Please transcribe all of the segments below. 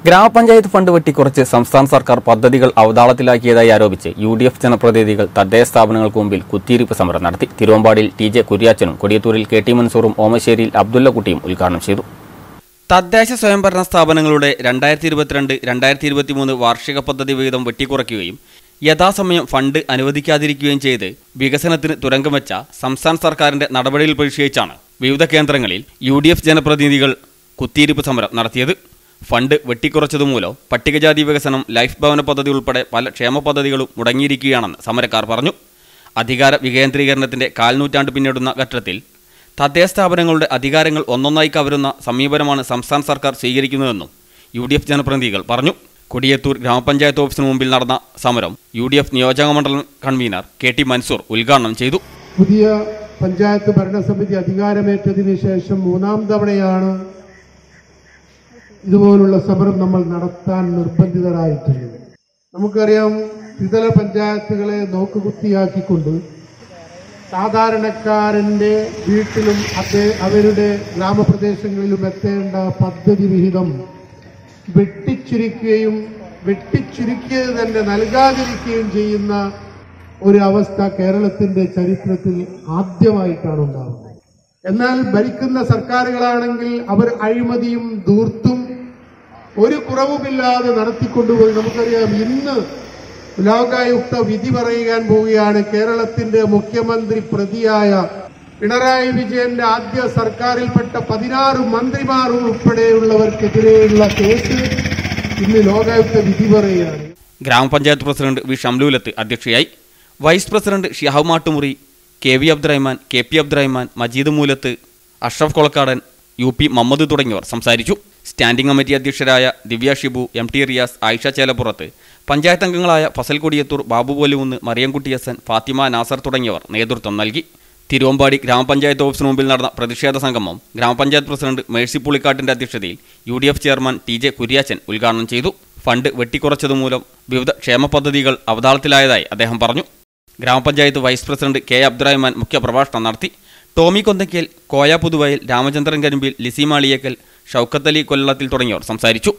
ഗ്രാമപഞ്ചായത്ത് ഫണ്ട് വെട്ടിക്കുറച്ച് സംസ്ഥാന സർക്കാർ പദ്ധതികൾ അവതാളത്തിലാക്കിയതായി ആരോപിച്ച് യു ഡി എഫ് ജനപ്രതിനിധികൾ തദ്ദേശ സ്ഥാപനങ്ങൾക്ക് മുമ്പിൽ കുത്തിയിരിപ്പ് സമരം നടത്തി തിരുവമ്പാടിയിൽ ടി ജെ കുര്യാച്ചനും കൊടിയത്തൂരിൽ കെ ടി മൻസൂറും ഓമശ്ശേരിയിൽ അബ്ദുള്ളക്കുട്ടിയും ഉദ്ഘാടനം ചെയ്തു തദ്ദേശ സ്വയംഭരണ സ്ഥാപനങ്ങളുടെ രണ്ടായിരത്തി ഇരുപത്തിരണ്ട് രണ്ടായിരത്തി ഇരുപത്തിമൂന്ന് വാർഷിക പദ്ധതി വിഹിതം വെട്ടിക്കുറയ്ക്കുകയും യഥാസമയം ഫണ്ട് അനുവദിക്കാതിരിക്കുകയും ചെയ്ത് വികസനത്തിന് തുരങ്കം വെച്ച സംസ്ഥാന സർക്കാരിന്റെ നടപടിയിൽ പ്രതിഷേധിച്ചാണ് വിവിധ കേന്ദ്രങ്ങളിൽ യു ഡി എഫ് ജനപ്രതിനിധികൾ കുത്തിയിരിപ്പ് സമരം നടത്തിയത് ഫണ്ട് വെട്ടിക്കുറച്ചതുമൂലം പട്ടികജാതി വികസനം ലൈഫ് ഭവന പദ്ധതി ഉൾപ്പെടെ പല ക്ഷേമ പദ്ധതികളും മുടങ്ങിയിരിക്കുകയാണെന്ന് സമരക്കാർ പറഞ്ഞു അധികാര വികേന്ദ്രീകരണത്തിന്റെ കാൽനൂറ്റാണ്ട് പിന്നിടുന്ന ഘട്ടത്തിൽ തദ്ദേശ സ്ഥാപനങ്ങളുടെ അധികാരങ്ങൾ ഒന്നൊന്നായി കവരുന്ന സമീപനമാണ് സംസ്ഥാന സർക്കാർ സ്വീകരിക്കുന്നതെന്നും യു ഡി എഫ് ജനപ്രതിനിധികൾ പറഞ്ഞു കൊടിയത്തൂർ ഗ്രാമപഞ്ചായത്ത് ഓഫീസിന് മുമ്പിൽ നടന്ന സമരം യു ഡി എഫ് നിയോജകമണ്ഡലം കൺവീനർ കെ ടി മൻസൂർ ഉദ്ഘാടനം ചെയ്തു പുതിയ പഞ്ചായത്ത് ഭരണസമിതി അധികാരമേറ്റതിന് ശേഷം മൂന്നാം തവണയാണ് ഇതുപോലുള്ള സമരം നമ്മൾ നടത്താൻ നിർബന്ധിതരായിട്ടുള്ളത് നമുക്കറിയാം ത്രിതല പഞ്ചായത്തുകളെ നോക്കുകുത്തിയാക്കിക്കൊണ്ട് സാധാരണക്കാരന്റെ വീട്ടിലും അതേ അവരുടെ ഗ്രാമപ്രദേശങ്ങളിലും എത്തേണ്ട പദ്ധതി വിഹിതം വെട്ടിച്ചുരുക്കുകയും വെട്ടിച്ചുരുക്കിയത് തന്നെ നൽകാതിരിക്കുകയും ചെയ്യുന്ന ഒരു അവസ്ഥ കേരളത്തിന്റെ ചരിത്രത്തിൽ ആദ്യമായിട്ടാണ് ഉണ്ടാവുന്നത് എന്നാൽ ഭരിക്കുന്ന സർക്കാരുകളാണെങ്കിൽ അവർ അഴിമതിയും ധൂർത്തും ഒരു കുറവുമില്ലാതെ നടത്തിക്കൊണ്ടുപോയി നമുക്കറിയാം ഇന്ന് ലോകായുക്ത വിധി പറയാൻ പോവുകയാണ് കേരളത്തിന്റെ മുഖ്യമന്ത്രി പ്രതിയായ പിണറായി വിജയന്റെ ആദ്യ സർക്കാരിൽപ്പെട്ട പതിനാറ് മന്ത്രിമാർ ഉൾപ്പെടെയുള്ളവർക്കെതിരെയുള്ള കേസ് ഇന്ന് ലോകായുക്ത വിധി പറയുകയാണ് ഗ്രാമപഞ്ചായത്ത് പ്രസിഡന്റ് വി ഷംലൂലത്ത് അധ്യക്ഷയായി vice president Shihab Mattumuri K V Abdurahman K P Abdurahman Majeed Moolath Ashraf Kolakkadan U P Mammad തുടങ്ങിയവർ സംസാരിച്ചു സ്റ്റാൻഡിംഗ് കമ്മിറ്റി അധ്യക്ഷരായ ദിവ്യ ഷിബു എം ടി റിയാസ് ആയിഷ ചേലപ്പുറത്ത് പഞ്ചായത്ത് അംഗങ്ങളായ ഫസൽ കൊടിയത്തൂർ ബാബു പോലുവുന്ന് മറിയംകുട്ടി ഹസൻ ഫാത്തിമ നാസർ തുടങ്ങിയവർ നേതൃത്വം നൽകി തിരുവമ്പാടി ഗ്രാമപഞ്ചായത്ത് ഓഫീസിന് മുമ്പിൽ നടന്ന പ്രതിഷേധ സംഗമം ഗ്രാമപഞ്ചായത്ത് പ്രസിഡന്റ് മേഴ്സി പുളിക്കാട്ടിന്റെ അധ്യക്ഷതയിൽ U D F chairman T J Kuriachan ഉദ്ഘാടനം ചെയ്തു ഫണ്ട് വെട്ടിക്കുറച്ചതുമൂലം വിവിധ ക്ഷേമ പദ്ധതികൾ അവതാളത്തിലായതായി അദ്ദേഹം പറഞ്ഞു ഗ്രാമപഞ്ചായത്ത് വൈസ് പ്രസിഡന്റ് കെ അബ്ദുറഹ്മാൻ മുഖ്യപ്രഭാഷണം നടത്തി ടോമി കൊന്തയ്ക്കൽ കോയ പുതുവയൽ രാമചന്ദ്രൻ കരിമ്പിൽ ലിസി മാളിയേക്കൽ ഷൗക്കത്തലി കൊല്ലത്തിൽ തുടങ്ങിയവർ സംസാരിച്ചു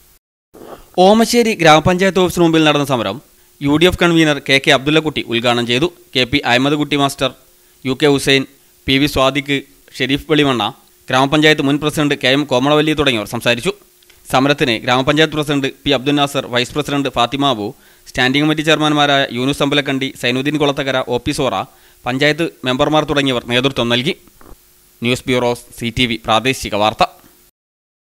ഓമശ്ശേരി ഗ്രാമപഞ്ചായത്ത് ഓഫീസിന് മുമ്പിൽ നടന്ന സമരം U D F convener K K Abdullakutty ഉദ്ഘാടനം ചെയ്തു K P Ahammed Kutty master U K Hussain P V Swadiq Shareef Velimanna ഗ്രാമപഞ്ചായത്ത് മുൻ പ്രസിഡന്റ് കെ എം കോമളവല്ലി തുടങ്ങിയവർ സംസാരിച്ചു സമരത്തിന് ഗ്രാമപഞ്ചായത്ത് president P Abdul Nasar vice president Fathima Abu standing committee ചെയർമാൻമാരായ യൂനുസ് അമ്പലക്കണ്ടി സൈനുദ്ദീൻ കുളത്തകര ഒ പി സോറ പഞ്ചായത്ത് മെമ്പർമാർ തുടങ്ങിയവർ നേതൃത്വം നൽകി ന്യൂസ് ബ്യൂറോ സി പ്രാദേശിക വാർത്ത